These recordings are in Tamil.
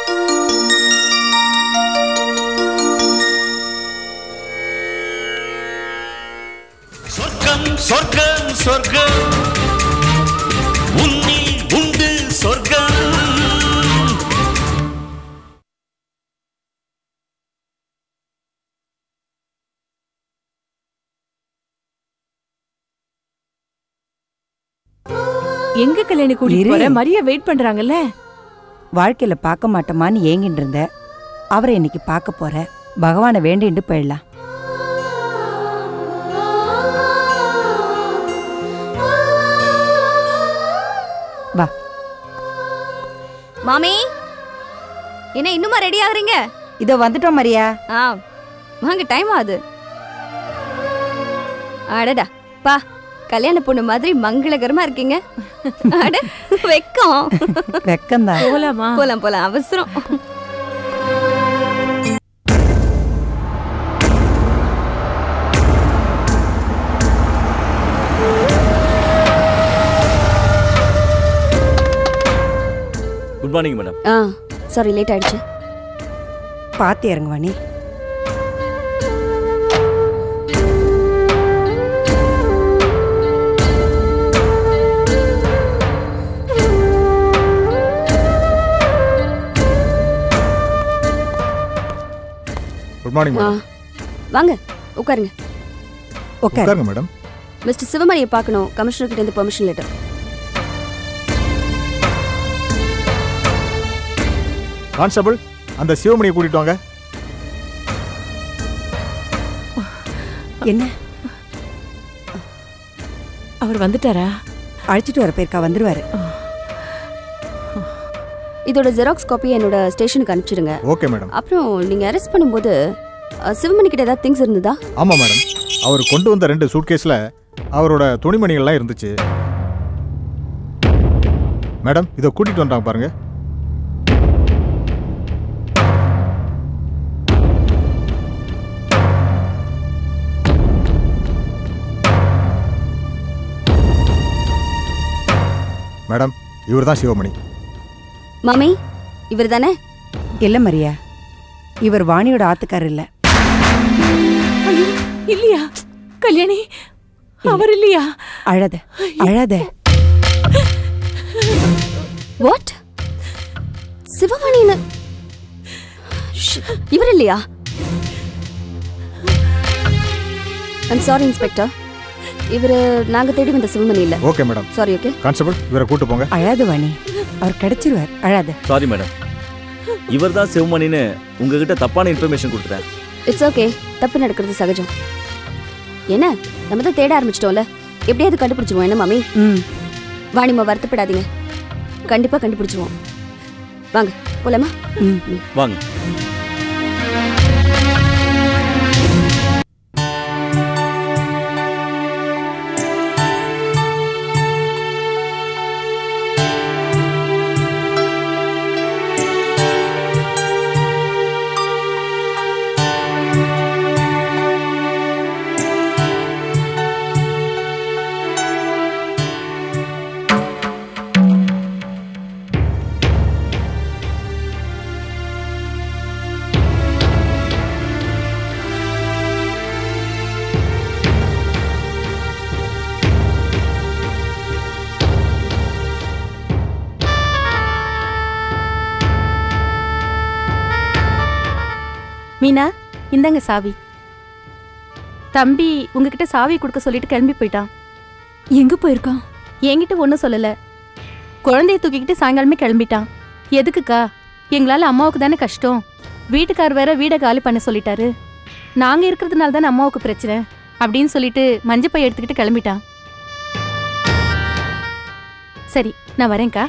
சொர்க்கம் சொர்க்கம் சொர்க்கம் உன்னில் உண்டு சொர்க்கம் எங்க கல்யாணி கூட்டிட்டு இரு. போற மரியா வெயிட் பண்றாங்கல்ல வாழ்க்கையில பார்க்க மாட்டோமான்னு ஏங்கிட்டு இருந்த அவரை இன்னைக்கு பார்க்க போற பகவானை வேண்டிட்டு போயிடலாம் வா மாமி என்ன இன்னுமா ரெடி ஆகுறீங்க இதோ வந்துட்டோம் மரியா ஆ வாங்க டைம் ஆகுது அடடா பா கல்யாண பொண்ணு மாதிரி மங்களகரமா இருக்கீங்க அட வெக்கம் வெக்கம்தான் போலாமா போலாம் போலாம் அவசரம் குட் மார்னிங் மேடம் ஆ சாரி லேட் ஆயிடுச்சு பார்த்து இறங்குவானி குட் மார்னிங் ஆ மேடம் வாங்க உட்காருங்க உட்கார் உட்காருங்க மேடம் மிஸ்டர் சிவமணியை பார்க்கணும் கமிஷனர் கிட்ட இருந்து பெர்மிஷன் லெட்டர் கான்ஸ்டபிள் அந்த சிவமணியை கூட்டிட்டு வாங்க என்ன அவர் வந்துட்டாரா அழைச்சிட்டு வர பேருக்கா வந்துருவாரு இதோட ஜெராக்ஸ் காப்பி என்னோட ஸ்டேஷனுக்கு அனுப்பிச்சிடுங்க ஓகே மேடம் அப்புறம் நீங்க அரெஸ்ட் பண்ணும்போது அ, சிவமணி கிட்ட ஏதாவது திங்ஸ் இருந்ததா ஆமா மேடம் அவர் கொண்டு வந்த ரெண்டு சூட்கேஸ்ல அவரோட துணிமணிகள்லாம் இருந்துச்சு மேடம் இதை கூட்டிட்டு வந்தாங்க பாருங்க மேடம் இவர்தான் சிவமணி மாமி இவர் தானே இல்ல மரியா இவர் வாணியோட ஆத்துக்காரர் இல்ல ஐயோ, இல்லையா கல்யாணி அவர் இல்லையா அழாத அழாத வாட் சிவமணின்னு ஷ், இவர் இல்லையா ஐம் சாரி இன்ஸ்பெக்டர் இவர் நாங்க தேடி வந்த சிவமணி இல்ல okay madam sorry okay constable இவரை கூட்டு போங்க அழாத வாணி அவர் கிடைச்சிருவார் அழாத சாரி மேடம் இவர் தான் சிவமணின்னு உங்ககிட்ட தப்பான இன்ஃபர்மேஷன் கொடுத்துட்டேன் இட்ஸ் ஓகே தப்பு நடக்கிறது சகஜம் என்ன நம்ம தான் தேட ஆரம்பிச்சிட்டோம்ல எப்படியாவது கண்டுபிடிச்சிருவோம் என்ன மாமி ம் வாணிமா வருத்தப்படாதீங்க கண்டிப்பா கண்டுபிடிச்சிருவோம் வாங்க போலாமா ம் வாங்க மீனா இந்தாங்க சாவி தம்பி உங்ககிட்ட சாவி கொடுக்க சொல்லிட்டு கிளம்பி போயிட்டான் எங்க போயிருக்கான் என்கிட்ட ஒன்றும் சொல்லல குழந்தைய தூக்கிக்கிட்டு சாயங்காலமே கிளம்பிட்டான் எதுக்குக்கா எங்களால அம்மாவுக்கு தானே கஷ்டம் வீட்டுக்கார் வேற வீடை காலி பண்ண சொல்லிட்டாரு நாங்க இருக்கிறதுனால தானே அம்மாவுக்கு பிரச்சனை அப்படின்னு சொல்லிட்டு மஞ்சப்பை எடுத்துக்கிட்டு கிளம்பிட்டான் சரி நான் வரேன்க்கா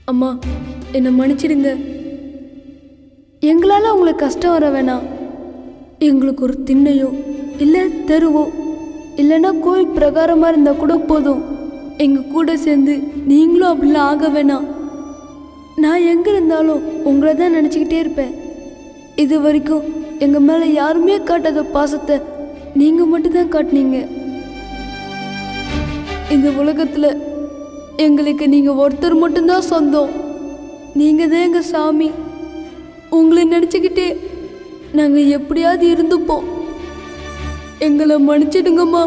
அம்மா என்னை மன்னிச்சிடுங்க எங்களால் உங்களுக்கு கஷ்டம் வர வேணாம் எங்களுக்கு ஒரு திண்ணையோ இல்லை தெருவோ இல்லைன்னா கோயில் பிரகாரமாக இருந்தால் கூட போதும் எங்கள் கூட சேர்ந்து நீங்களும் அப்படிலாம் ஆக வேணாம் நான் எங்கே இருந்தாலும் உங்களை தான் நினச்சிக்கிட்டே இருப்பேன் இது வரைக்கும் எங்கள் மேலே யாருமே காட்டாத பாசத்தை நீங்கள் மட்டும்தான் காட்டுனீங்க இந்த உலகத்தில் எங்களுக்கு நீங்கள் ஒருத்தர் மட்டும்தான் சொந்தம் நீங்கள் தான் எங்கள் சாமி உங்களை நினச்சிக்கிட்டே நாங்கள் எப்படியாவது இருந்துப்போம் எங்களை மன்னிச்சிடுங்கம்மா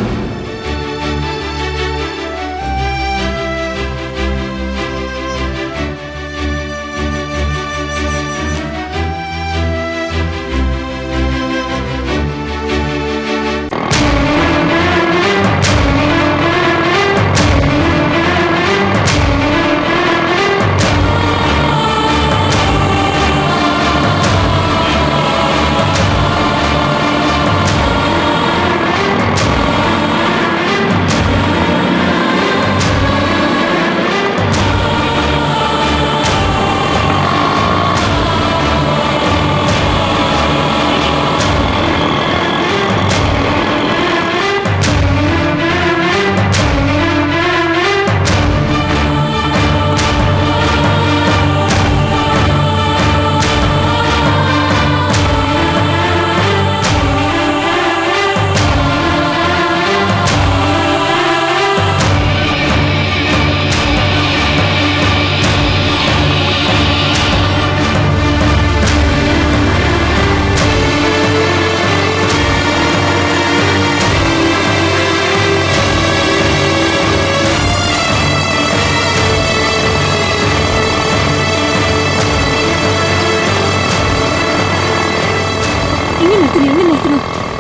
இங்க நிறுத்தணும் இங்க நிறுத்தணும்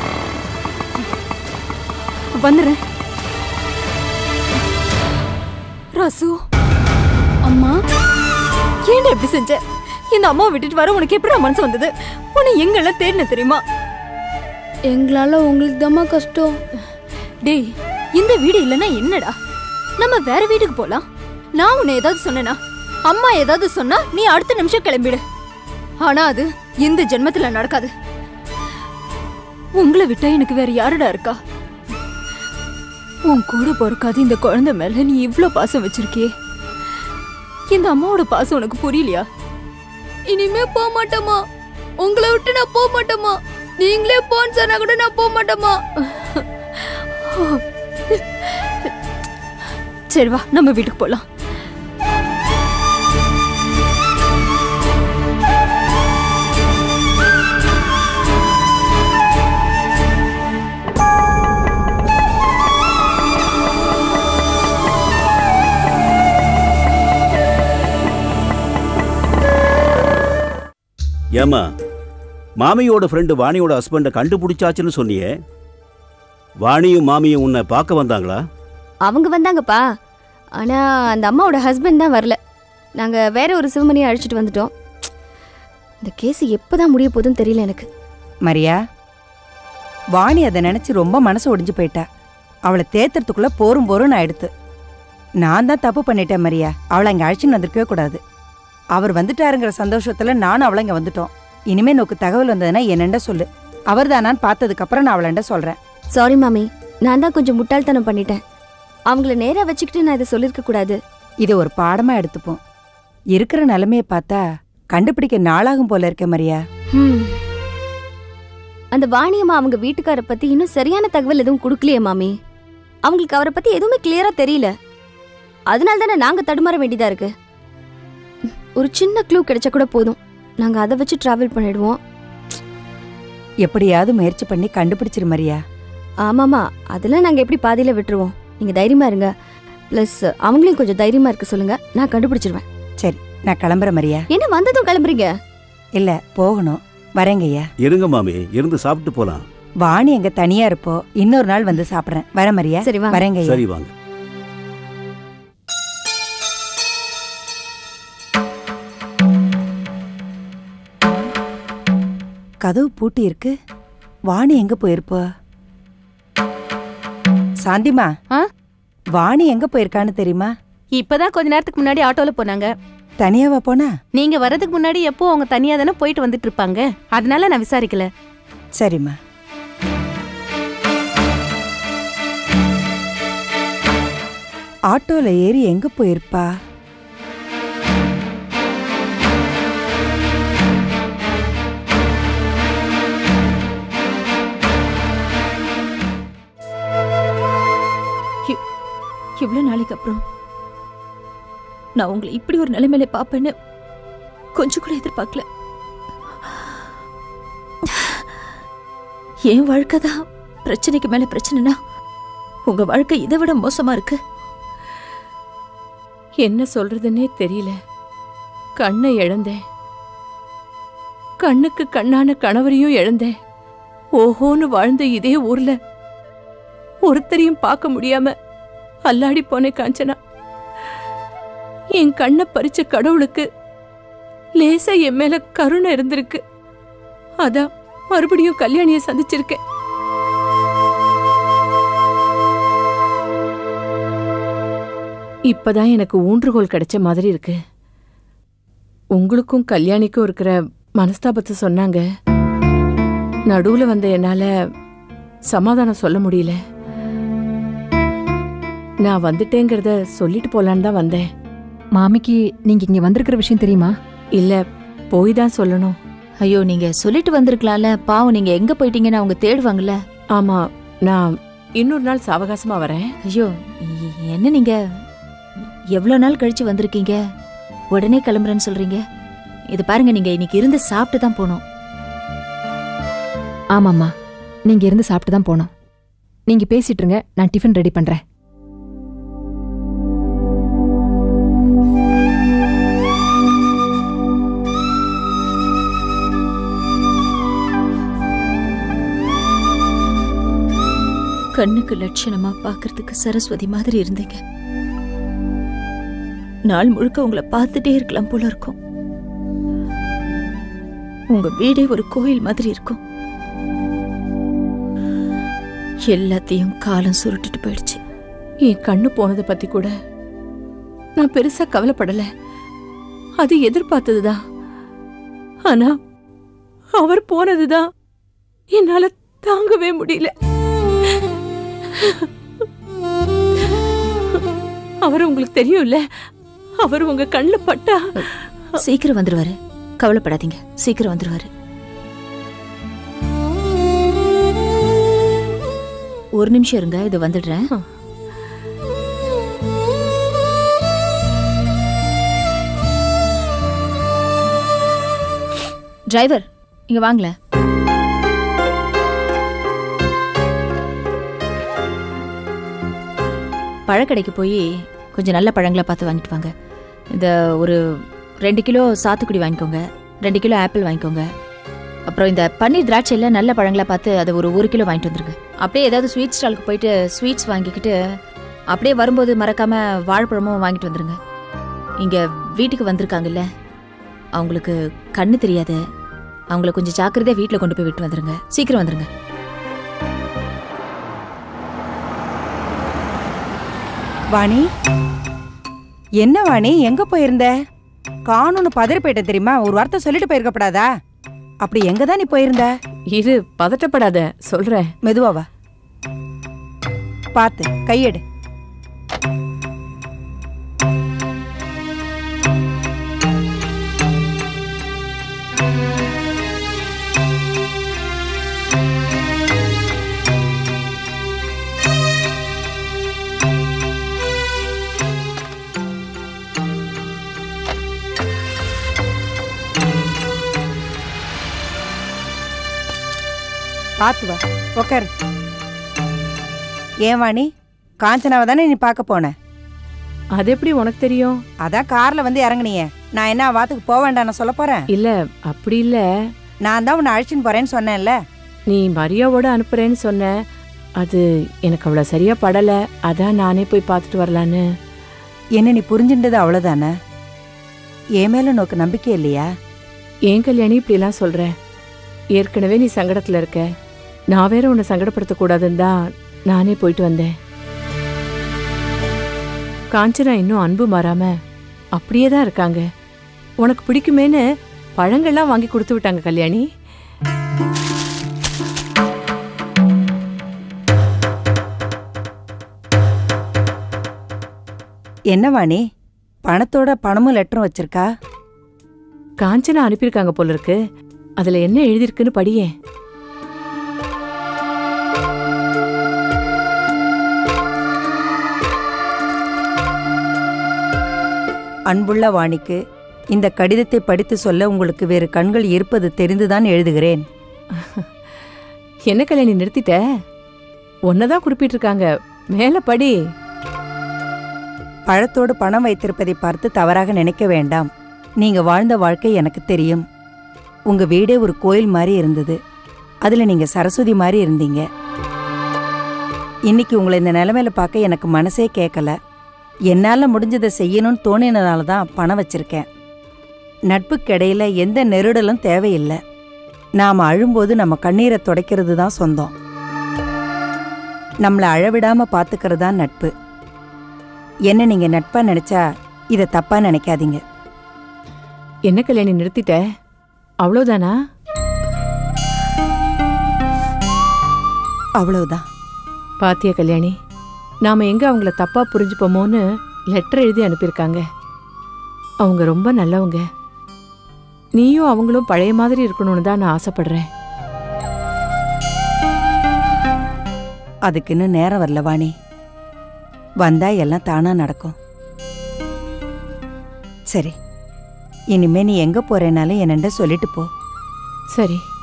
வந்துடுறேன் ராசு அம்மா ஏன்டா இப்படி செஞ்ச இந்த அம்மாவை விட்டுட்டு வர உனக்கு எப்படி மனசு வந்தது உன்னை எங்கெல்லாம் தேடின தெரியுமா எங்களால் உங்களுக்கு தாம்மா கஷ்டம் டேய் இந்த வீடு இல்லைன்னா என்னடா நம்ம வேற வீட்டுக்கு போலாம் நான் உன்னை ஏதாவது சொன்னேனா அம்மா ஏதாவது சொன்னா நீ அடுத்த நிமிஷம் கிளம்பிடு ஆனா அது இந்த ஜென்மத்துல நடக்காது உங்களை விட்டா எனக்கு வேற யாருடா இருக்கா உன் கூட பிறக்காது இந்த குழந்தை மேல நீ இவ்ளோ பாசம் வச்சிருக்கியே இந்த அம்மாவோட பாசம் உனக்கு புரியலையா இனிமே போக மாட்டேம்மா உங்களை விட்டு நான் போக மாட்டேம்மா நீங்களே போன்னு சொன்னா கூட நான் போக மாட்டேம்மா சரி வா நம்ம வீட்டுக்கு போலாம் ஏம்மா மாமியோட ஃப்ரெண்டு வாணியோட ஹஸ்பண்டை கண்டுபிடிச்சாச்சுன்னு சொன்னியே வாணியும் மாமியும் உன்னை பார்க்க வந்தாங்களா அவங்க வந்தாங்கப்பா ஆனா அந்த அம்மாவோட ஹஸ்பண்ட் தான் வரல நாங்க வேற ஒரு சிவமணியை அழைச்சிட்டு வந்துட்டோம் இந்த கேஸ் எப்பதான் முடிய போகுதுன்னு தெரியல எனக்கு மரியா வாணி அதை நினைச்சு ரொம்ப மனசு ஒடிஞ்சு போயிட்டா அவளை தேத்துறதுக்குள்ள போரும் போரும் நான் எடுத்து நான் தான் தப்பு பண்ணிட்டேன் மரியா அவளை அங்கே அழைச்சின்னு வந்திருக்கவே கூடாது அவர் வந்துட்டாருங்கிற சந்தோஷத்துல நானும் அவளை இங்கே வந்துட்டோம் இனிமே நோக்கு தகவல் வந்ததுன்னா என்னண்ட சொல்லு அவர் தானான்னு பார்த்ததுக்கு அப்புறம் நான் அவளண்ட சொல்றேன் சாரி மாமி நான் தான் கொஞ்சம் முட்டாள்தனம் பண்ணிட்டேன் அவங்கள நேரா வச்சுக்கிட்டு நான் இதை சொல்லியிருக்க கூடாது இதை ஒரு பாடமா எடுத்துப்போம் இருக்கிற நிலைமையை பார்த்தா கண்டுபிடிக்க நாளாகும் போல இருக்க மரியா ஹம். அந்த வாணியம்மா அவங்க வீட்டுக்கார பத்தி இன்னும் சரியான தகவல் எதுவும் கொடுக்கலையே மாமி அவங்களுக்கு அவரை பத்தி எதுவுமே கிளியரா தெரியல அதனால தானே நாங்க தடுமாற வேண்டியதா இருக்கு ஒரு சின்ன க்ளூ கிடைச்சா கூட போதும் நாங்க அதை வச்சு டிராவல் பண்ணிடுவோம் எப்படியாவது முயற்சி பண்ணி கண்டுபிடிச்சிரு மரியா ஆமாமா அதெல்லாம் நாங்க எப்படி பாதியில விட்டுருவோம் நீங்க தைரியமா இருங்க ப்ளஸ் அவங்களையும் கொஞ்சம் தைரியமா இருக்க சொல்லுங்க நான் கண்டுபிடிச்சிருவேன் சரி நான் கிளம்புறேன் மரியா என்ன வந்ததும் கிளம்புறீங்க இல்ல போகணும் வரேங்கய்யா இருங்க மாமி இருந்து சாப்பிட்டு போலாம் வாணி எங்க தனியா இருப்போ இன்னொரு நாள் வந்து சாப்பிடுறேன் வர மரியா சரி வாங்க வரேங்கய்யா சரி வாங்க கதவு பூட்டி இருக்கு வாணி எங்க போயிருப்பா சாந்திமா ஆ? வாணி எங்க போயிருக்கான்னு தெரியுமா இப்பதான் கொஞ்ச நேரத்துக்கு முன்னாடி ஆட்டோல போனாங்க தனியாவா போனா நீங்க வர்றதுக்கு முன்னாடி எப்போ அவங்க தனியா தானே போயிட்டு வந்துட்டு இருப்பாங்க அதனால நான் விசாரிக்கல சரிம்மா ஆட்டோல ஏறி எங்க போயிருப்பா இவ்வளோ நாளைக்கு அப்புறம் நான் உங்களை இப்படி ஒரு நிலைமையில பார்ப்பேன்னு கொஞ்சம் கூட எதிர்பார்க்கல என் வாழ்க்கை தான் பிரச்சனைக்கு மேல பிரச்சனைனா உங்க வாழ்க்கை இதை விட மோசமா இருக்கு என்ன சொல்றதுன்னே தெரியல கண்ணை இழந்தேன் கண்ணுக்கு கண்ணான கணவரையும் இழந்தேன் ஓஹோன்னு வாழ்ந்த இதே ஊர்ல ஒருத்தரையும் பார்க்க முடியாம அல்லாடி போனேன் காஞ்சனா என் கண்ணை பறிச்ச கடவுளுக்கு லேசா என் மேல கருணை இருந்திருக்கு அதான் மறுபடியும் கல்யாணிய சந்திச்சிருக்கேன் இப்பதான் எனக்கு ஊன்றுகோல் கிடைச்ச மாதிரி இருக்கு உங்களுக்கும் கல்யாணிக்கும் இருக்கிற மனஸ்தாபத்தை சொன்னாங்க நடுவுல வந்த என்னால சமாதானம் சொல்ல முடியல நான் வந்துட்டேங்கிறத சொல்லிட்டு போலான்னு தான் வந்தேன் மாமிக்கு நீங்க இங்க வந்திருக்கிற விஷயம் தெரியுமா இல்ல போய் தான் சொல்லணும் ஐயோ நீங்க சொல்லிட்டு வந்திருக்கலாம்ல பாவம் நீங்க எங்க போயிட்டீங்கன்னு அவங்க தேடுவாங்கல்ல ஆமா நான் இன்னொரு நாள் சாவகாசமா வரேன் ஐயோ எ- என்ன நீங்க எவ்வளவு நாள் கழிச்சு வந்திருக்கீங்க உடனே கிளம்புறேன்னு சொல்றீங்க இது பாருங்க நீங்க இன்னைக்கு இருந்து சாப்பிட்டு தான் போகணும் ஆமாம்மா நீங்க இருந்து சாப்பிட்டு தான் போனோம் நீங்க பேசிட்டு இருங்க நான் டிஃபன் ரெடி பண்றேன் கண்ணுக்கு லட்சணமா பார்க்கறதுக்கு சரஸ்வதி மாதிரி இருந்தீங்க நாள் முழுக்க உங்களை பார்த்துட்டே இருக்கலாம் போல இருக்கும் உங்க வீடே ஒரு கோயில் மாதிரி இருக்கும் எல்லாத்தையும் காலம் சுருட்டிட்டு போயிடுச்சு என் கண்ணு போனதை பத்தி கூட நான் பெருசா கவலைப்படல அது எதிர்பார்த்ததுதான் ஆனா அவர் போனதுதான் என்னால தாங்கவே முடியல அவர் உங்களுக்கு தெரியும்ல அவர் உங்க கண்ணுல பட்டா சீக்கிரம் வந்துருவாரு கவலைப்படாதீங்க சீக்கிரம் வந்துருவாரு ஒரு நிமிஷம் இருங்க இது வந்துடுறேன் டிரைவர் இங்க வாங்கள பழக்கடைக்கு போய் கொஞ்சம் நல்ல பழங்களை பார்த்து வாங்கிட்டு வாங்க இந்த ஒரு ரெண்டு கிலோ சாத்துக்குடி வாங்கிக்கோங்க ரெண்டு கிலோ ஆப்பிள் வாங்கிக்கோங்க அப்புறம் இந்த பன்னீர் திராட்சையில் நல்ல பழங்களா பார்த்து அதை ஒரு ஒரு கிலோ வாங்கிட்டு வந்துருங்க அப்படியே ஏதாவது ஸ்வீட் ஸ்டாலுக்கு போயிட்டு ஸ்வீட்ஸ் வாங்கிக்கிட்டு அப்படியே வரும்போது மறக்காம வாழைப்பழமும் வாங்கிட்டு வந்துருங்க இங்க வீட்டுக்கு வந்திருக்காங்கல்ல அவங்களுக்கு கண்ணு தெரியாது அவங்கள கொஞ்சம் ஜாக்கிரதையா வீட்டில் கொண்டு போய் விட்டு வந்துருங்க சீக்கிரம் வந்துருங்க வாணி என்ன வாணி எங்க போயிருந்த காணும்னு பதறி போயிட்ட தெரியுமா ஒரு வார்த்தை சொல்லிட்டு போயிருக்கப்படாதா அப்படி எங்க தான் நீ போயிருந்த இரு பதட்டப்படாத சொல்றேன் மெதுவா வா பார்த்து கையெடு பார்த்து வா உக்காரு ஏன் வாணி காஞ்சனாவை தானே நீ பார்க்க போன அது எப்படி உனக்கு தெரியும் அதான் கார்ல வந்து இறங்குனியே நான் என்ன வாத்துக்கு போக வேண்டாம் நான் சொல்ல போறேன் இல்ல அப்படி இல்ல நான் தான் உன்னை அழைச்சின்னு போறேன்னு சொன்னேன்ல நீ மரியாவோட அனுப்புறேன்னு சொன்ன அது எனக்கு அவ்வளவு சரியா படல அதான் நானே போய் பார்த்துட்டு வரலான்னு என்ன நீ புரிஞ்சுட்டது அவ்வளவுதானே என் மேல உனக்கு நம்பிக்கை இல்லையா ஏன் கல்யாணி இப்படிலாம் சொல்ற ஏற்கனவே நீ சங்கடத்துல இருக்க நான் வேற உன்னை சங்கடப்படுத்தக் கூடாதுன்னு தான் நானே போயிட்டு வந்தேன் காஞ்சனா இன்னும் அன்பு மாறாம அப்படியே தான் இருக்காங்க உனக்கு பிடிக்குமேன்னு பழங்கள்லாம் வாங்கி கொடுத்து விட்டாங்க கல்யாணி என்ன வாணி பணத்தோட பணமும் லெட்டரும் வச்சிருக்கா காஞ்சனா அனுப்பியிருக்காங்க போல இருக்கு அதுல என்ன எழுதியிருக்குன்னு படியேன் அன்புள்ள வாணிக்கு இந்த கடிதத்தை படித்து சொல்ல உங்களுக்கு வேறு கண்கள் இருப்பது தெரிந்துதான் எழுதுகிறேன் என்ன கல்யாணி நிறுத்திட்ட ஒன்னதான் குறிப்பிட்டிருக்காங்க மேல படி பழத்தோடு பணம் வைத்திருப்பதை பார்த்து தவறாக நினைக்க வேண்டாம் நீங்க வாழ்ந்த வாழ்க்கை எனக்கு தெரியும் உங்க வீடே ஒரு கோயில் மாதிரி இருந்தது அதுல நீங்க சரஸ்வதி மாதிரி இருந்தீங்க இன்னைக்கு உங்களை இந்த நிலைமையில பார்க்க எனக்கு மனசே கேட்கல என்னால முடிஞ்சதை செய்யணும்னு தோணினதால தான் பணம் வச்சிருக்கேன் நட்புக்கு இடையில எந்த நெருடலும் தேவையில்லை நாம அழும்போது நம்ம கண்ணீரை துடைக்கிறது தான் சொந்தம் நம்மளை அழவிடாம பாத்துக்கிறது தான் நட்பு என்ன நீங்க நட்பா நினைச்சா இதை தப்பா நினைக்காதீங்க என்ன கல்யாணி நிறுத்திட்ட அவ்வளவுதானா அவ்வளவுதான் பாத்தியா கல்யாணி நாம எங்க அவங்கள தப்பா புரிஞ்சுப்போமோன்னு லெட்டர் எழுதி அனுப்பியிருக்காங்க அவங்க ரொம்ப நல்லவங்க நீயும் அவங்களும் பழைய மாதிரி இருக்கணும்னு தான் நான் ஆசைப்படுறேன் அதுக்கு இன்னும் நேரம் வரல வாணி வந்தா எல்லாம் தானா நடக்கும் சரி இனிமே நீ எங்க போறேனாலும் என்னண்ட சொல்லிட்டு போ சரி